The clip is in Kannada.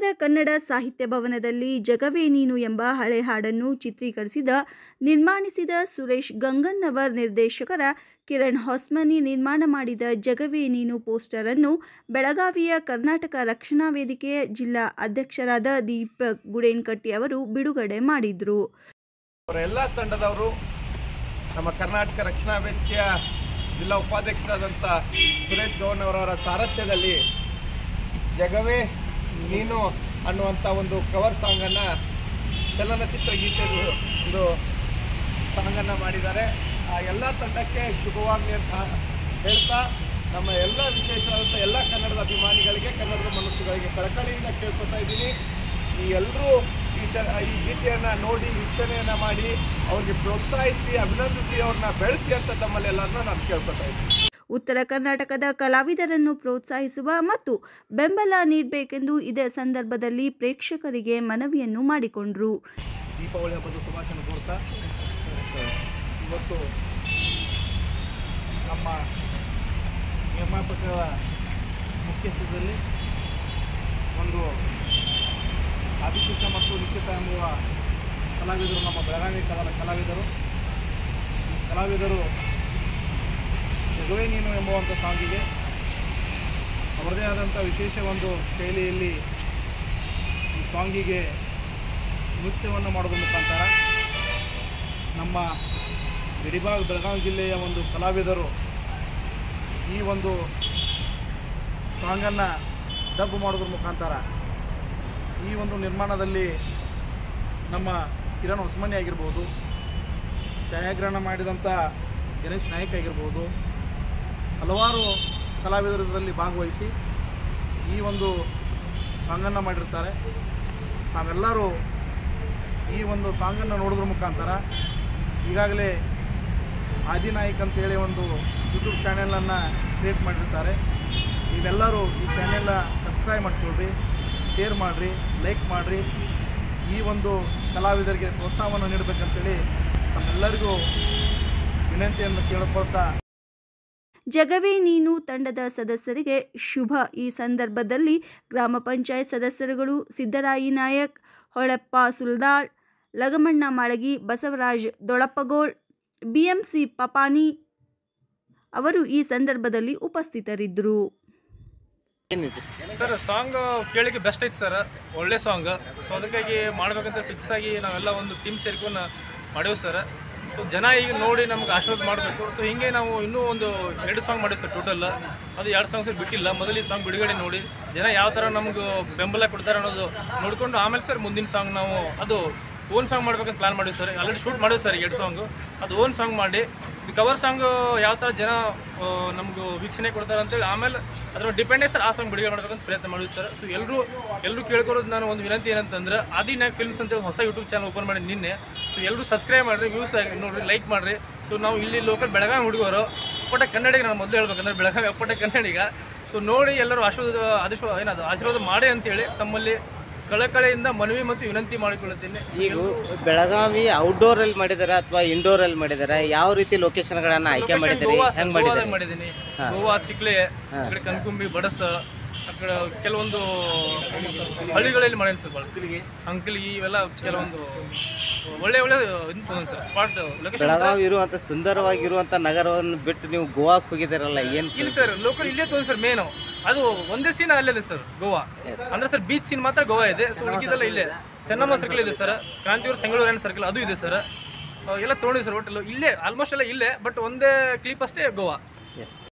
ನಗರದ ಕನ್ನಡ ಸಾಹಿತ್ಯ ಭವನದಲ್ಲಿ ಜಗವೇ ನೀನು ಎಂಬ ಹಳೆ ಹಾಡನ್ನು ಚಿತ್ರೀಕರಿಸಿದ ನಿರ್ಮಾಣಿಸಿದ ಸುರೇಶ್ ಗಂಗನ್ನವರ್ ನಿರ್ದೇಶಕರ ಕಿರಣ್ ಹೊಸ್ಮನಿ ನಿರ್ಮಾಣ ಮಾಡಿದ ಜಗವೇ ನೀನು ಪೋಸ್ಟರ್ ಅನ್ನು ಬೆಳಗಾವಿಯ ಕರ್ನಾಟಕ ರಕ್ಷಣಾ ವೇದಿಕೆಯ ಜಿಲ್ಲಾ ಅಧ್ಯಕ್ಷರಾದ ದೀಪಕ್ ಗುಡೇನ್ಕಟ್ಟಿ ಅವರು ಬಿಡುಗಡೆ ಮಾಡಿದರು ಅವರ ಎಲ್ಲ ತಂಡದವರು ನಮ್ಮ ಕರ್ನಾಟಕ ರಕ್ಷಣಾ ವೇದಿಕೆಯ ಜಿಲ್ಲಾ ಉಪಾಧ್ಯಕ್ಷರಾದಂಥ ಸುರೇಶ್ ಗೌನ್ ಅವರವರ ಸಾರಥ್ಯದಲ್ಲಿ ಜಗವೇ ನೀನು ಅನ್ನುವಂಥ ಒಂದು ಕವರ್ ಸಾಂಗನ್ನು ಚಲನಚಿತ್ರ ಗೀತೆ ಒಂದು ಸಾಂಗನ್ನು ಮಾಡಿದ್ದಾರೆ ಆ ಎಲ್ಲ ತಂಡಕ್ಕೆ ಶುಭವಾಗಲಿ ಅಂತ ಹೇಳ್ತಾ ನಮ್ಮ ಎಲ್ಲ ವಿಶೇಷವಾದಂಥ ಎಲ್ಲ ಕನ್ನಡದ ಅಭಿಮಾನಿಗಳಿಗೆ ಕನ್ನಡದ ಮನಸ್ಸುಗಳಿಗೆ ಕಳಕಳಿಯಿಂದ ಕೇಳ್ಕೊತಾ ಇದ್ದೀನಿ ಈ ಎಲ್ಲರೂ ಈ ಚ ಈ ಗೀತೆಯನ್ನು ನೋಡಿ ವೀಕ್ಷಣೆಯನ್ನು ಮಾಡಿ ಅವ್ರಿಗೆ ಪ್ರೋತ್ಸಾಹಿಸಿ ಅಭಿನಂದಿಸಿ ಅವ್ರನ್ನ ಬೆಳೆಸಿ ಅಂತ ತಮ್ಮಲ್ಲೆಲ್ಲರನ್ನೂ ನಾನು ಕೇಳ್ಕೊತಾ ಇದ್ದೀನಿ ಉತ್ತರ ಕರ್ನಾಟಕದ ಕಲಾವಿದರನ್ನು ಪ್ರೋತ್ಸಾಹಿಸುವ ಮತ್ತು ಬೆಂಬಲ ನೀಡಬೇಕೆಂದು ಇದೇ ಸಂದರ್ಭದಲ್ಲಿ ಪ್ರೇಕ್ಷಕರಿಗೆ ಮನವಿಯನ್ನು ಮಾಡಿಕೊಂಡರು ದೀಪಾವಳಿ ಹಬ್ಬದ ಶುಭಾಶಯ ಕೋರ್ತಾ ಇವತ್ತು ನಮ್ಮ ನಿರ್ಮಾಪಕರ ಮುಖ್ಯಸ್ಥದಲ್ಲಿ ಒಂದು ಅಭಿಷೇಕ ಮತ್ತು ನಿಶ್ಚಿತ ಎಂಬುವ ಕಲಾವಿದರು ನಮ್ಮ ಬೆಳಗಾವಿ ಕಲಾ ಕಲಾವಿದರು ಈ ಕಲಾವಿದರು ಜಗವೇ ನೀನು ಎಂಬುವಂಥ ಸಾಂಗಿಗೆ ಅವರದೇ ಆದಂಥ ವಿಶೇಷ ಒಂದು ಶೈಲಿಯಲ್ಲಿ ಈ ಸಾಂಗಿಗೆ ನೃತ್ಯವನ್ನು ಮಾಡೋದ್ರ ಮುಖಾಂತರ ನಮ್ಮ ಗಡಿಭಾಗ ಬೆಳಗಾವಿ ಜಿಲ್ಲೆಯ ಒಂದು ಕಲಾವಿದರು ಈ ಒಂದು ಸಾಂಗನ್ನು ಡಬ್ ಮಾಡೋದ್ರ ಮುಖಾಂತರ ಈ ಒಂದು ನಿರ್ಮಾಣದಲ್ಲಿ ನಮ್ಮ ಕಿರಣ್ ಹೊಸಮನಿ ಆಗಿರ್ಬೋದು ಛಾಯಾಗ್ರಹಣ ಮಾಡಿದಂಥ ಗಣೇಶ್ ನಾಯಕ್ ಆಗಿರ್ಬೋದು ಹಲವಾರು ಕಲಾವಿದರಲ್ಲಿ ಭಾಗವಹಿಸಿ ಈ ಒಂದು ಸಾಂಗನ್ನು ಮಾಡಿರ್ತಾರೆ ತಾವೆಲ್ಲರೂ ಈ ಒಂದು ಸಾಂಗನ್ನು ನೋಡೋದ್ರ ಮುಖಾಂತರ ಈಗಾಗಲೇ ಆದಿನಾಯಕ್ ಅಂತೇಳಿ ಒಂದು ಯೂಟ್ಯೂಬ್ ಚಾನೆಲನ್ನು ಕ್ರಿಯೇಟ್ ಮಾಡಿರ್ತಾರೆ ನೀವೆಲ್ಲರೂ ಈ ಚಾನೆಲ್ನ ಸಬ್ಸ್ಕ್ರೈಬ್ ಮಾಡ್ಕೊಳ್ರಿ ಶೇರ್ ಮಾಡಿರಿ ಲೈಕ್ ಮಾಡಿರಿ ಈ ಒಂದು ಕಲಾವಿದರಿಗೆ ಪ್ರೋತ್ಸಾಹವನ್ನು ನೀಡಬೇಕಂತೇಳಿ ತಮ್ಮೆಲ್ಲರಿಗೂ ವಿನಂತಿಯನ್ನು ಕೇಳಿಕೊಳ್ತಾ ಜಗವೇ ನೀನು ತಂಡದ ಸದಸ್ಯರಿಗೆ ಶುಭ ಈ ಸಂದರ್ಭದಲ್ಲಿ ಗ್ರಾಮ ಪಂಚಾಯತ್ ಸದಸ್ಯರುಗಳು ಸಿದ್ದರಾಯಿ ನಾಯಕ್ ಹೊಳಪ್ಪ ಸುಲ್ದಾಳ್ ಲಗಮಣ್ಣ ಮಾಳಗಿ ಬಸವರಾಜ್ ದೊಳಪ್ಪಗೋಳ್ ಬಿಎಂಸಿ ಪಪಾನಿ ಅವರು ಈ ಸಂದರ್ಭದಲ್ಲಿ ಉಪಸ್ಥಿತರಿದ್ದರು ಸರ್ ಸಾಂಗ್ ಕೇಳಿಕ್ಕೆ ಬೆಸ್ಟ್ ಐತೆ ಸರ್ ಒಳ್ಳೆ ಸಾಂಗ್ ಸೊ ಅದಕ್ಕಾಗಿ ಮಾಡ್ಬೇಕಂತ ಫಿಕ್ಸ್ ಆಗಿ ನಾವೆಲ್ಲ ಒಂದು ಟೀಮ್ ಸೇರ್ಕೊಂಡು ಮಾಡೇವು ಸರ್ ಸೊ ಜನ ಈಗ ನೋಡಿ ನಮ್ಗೆ ಆಶೀರ್ವಾದ ಮಾಡಬೇಕು ಸೊ ಹಿಂಗೆ ನಾವು ಇನ್ನೂ ಒಂದು ಎರಡು ಸಾಂಗ್ ಮಾಡೀವಿ ಸರ್ ಟೋಟಲ್ ಅದು ಎರಡು ಸಾಂಗ್ ಸರ್ ಬಿಟ್ಟಿಲ್ಲ ಮೊದಲು ಈ ಸಾಂಗ್ ಬಿಡುಗಡೆ ನೋಡಿ ಜನ ಯಾವ ಥರ ನಮ್ಗೆ ಬೆಂಬಲ ಕೊಡ್ತಾರೆ ಅನ್ನೋದು ನೋಡಿಕೊಂಡು ಆಮೇಲೆ ಸರ್ ಮುಂದಿನ ಸಾಂಗ್ ನಾವು ಅದು ಓನ್ ಸಾಂಗ್ ಮಾಡ್ಬೇಕಂತ ಪ್ಲಾನ್ ಮಾಡಿವಿ ಸರ್ ಆಲ್ರೆಡಿ ಶೂಟ್ ಮಾಡಿವಿ ಸರ್ ಎರಡು ಸಾಂಗು ಅದು ಓನ್ ಸಾಂಗ್ ಮಾಡಿ ಕವರ್ ಸಾಂಗ್ ಯಾವ ಥರ ಜನ ನಮ್ಗೆ ವೀಕ್ಷಣೆ ಕೊಡ್ತಾರೆ ಅಂತೇಳಿ ಆಮೇಲೆ ಅದ್ರ ಡಿಪೆಂಡೇ ಸರ್ ಆ ಸಾಂಗ್ ಬಿಡುಗಡೆ ಮಾಡ್ಬೇಕಂತ ಪ್ರಯತ್ನ ಮಾಡಿದ್ವಿ ಸರ್ ಸೊ ಎಲ್ಲರೂ ಎಲ್ಲರೂ ಕೇಳ್ಕೊರೋದು ನಾನು ಒಂದು ವಿನಂತಿ ಏನಂತಂದ್ರೆ ಆದಿನಾಗ್ ಫಿಲ್ಮ್ಸ್ ಅಂತ ಹೊಸ ಯೂಟ್ಯೂಬ್ ಚಾನಲ್ ಓಪನ್ ಮಾಡಿ ನಿನ್ನೆ ಸೊ ಎಲ್ಲರೂ ಸಬ್ಸ್ಕ್ರೈಬ್ ಮಾಡಿರಿ ವ್ಯೂಸ್ ನೋಡಿರಿ ಲೈಕ್ ಮಾಡಿರಿ ಸೊ ನಾವು ಇಲ್ಲಿ ಲೋಕಲ್ ಬೆಳಗಾವಿ ಹುಡುಗರು ಅಪ್ಪಟ ಕನ್ನಡಿಗ ನಾನು ಮೊದಲು ಹೇಳ್ಬೇಕಂದ್ರೆ ಬೆಳಗಾವಿ ಅಪ್ಪಟ ಕನ್ನಡಿಗ ಸೊ ನೋಡಿ ಎಲ್ಲರೂ ಆಶೀರ್ವಾದ ಆದೇಶ ಏನದು ಆಶೀರ್ವಾದ ಮಾಡಿ ಅಂತೇಳಿ ತಮ್ಮಲ್ಲಿ ಕಳಕಳೆಯಿಂದ ಮನವಿ ಮತ್ತು ವಿನಂತಿ ಮಾಡಿಕೊಳ್ಳುತ್ತೇನೆ ಈಗ ಬೆಳಗಾವಿ ಔಟ್ಡೋರ್ ಅಲ್ಲಿ ಮಾಡಿದಾರೆ ಅಥವಾ ಇಂಡೋರ್ ಅಲ್ಲಿ ಮಾಡಿದಾರೆ ಯಾವ ರೀತಿ ಲೊಕೇಶನ್ ಗಳನ್ನ ಆಯ್ಕೆ Location ಮಾಡಿದಿರಿ ಗೋವಾ ಸರ್, ಹೆಂಗ್ ಗೋವಾದಾಗ ಮಾಡಿದಿರಿ ಮಾಡಿದ್ದೀನಿ ಗೋವಾ ಚಿಕ್ಲೆ ಆ ಕಡೆ ಕನಕುಂಬಿ ಬಡಸ ಆ ಕಡೆ ಕೆಲವೊಂದು ಹಳ್ಳಿಗಳಲ್ಲಿ ಮಾಡೇನಿ ಸರ್ ಭಾಳ ಅಂಕಲ್ಗಿ ಇವೆಲ್ಲ ಕೆಲವೊಂದು ಒಳ್ಳೆ ಒಳ್ಳೆ ಇದು ತೊಗೊಂಡು ಸರ್ ಸ್ಪಾಟ್ ಲೊಕೇಶನ್ ಬೆಳಗಾವಿ ಇರುವಂತ ಸುಂದರವಾಗಿರುವಂತ ನಗರವನ್ನು ಬಿಟ್ಟು ನೀವು ಗೋವಾಕ್ ಹೋಗಿದ್ದೀರಲ್ಲ ಏನ್ ಇಲ್ಲ ಸರ್ ಲೋಕಲ್ ಇಲ್ಲೇ ತೊಗೊಂಡು ಸರ್ ಮೇನು ಅದು ಒಂದೇ ಸೀನ್ ಅಲ್ಲೇ ಸರ್ ಗೋವಾ ಅಂದ್ರೆ ಸರ್ ಬೀಚ್ ಸೀನ್ ಮಾತ್ರ ಗೋವಾ ಇದೆ ಸೊ ಉಳಿದಿದ್ದೆಲ್ಲ ಇಲ್ಲೇ ಚೆನ್ನಮ್ಮ ಸರ್ಕಲ್ ಇದೆ ಸರ್ ಕ್ರಾಂತಿಯೂರು ಸಂಗಳೂರು ಸರ್ಕಲ್ ಅದು ಇದೆ ಸರ್ ಎಲ್ಲ ತೊಗೊಂಡಿದೆ ಸರ್ ಒಟ್ಟಲ್ಲಿ ಇಲ್ಲೇ ಆಲ್ಮೋಸ್ಟ್ ಎಲ್ಲ ಇಲ್ಲೇ ಬಟ್ ಒಂದೇ ಕ್ಲಿಪ್ ಅಷ್ಟೇ ಗೋವಾ ಎಸ್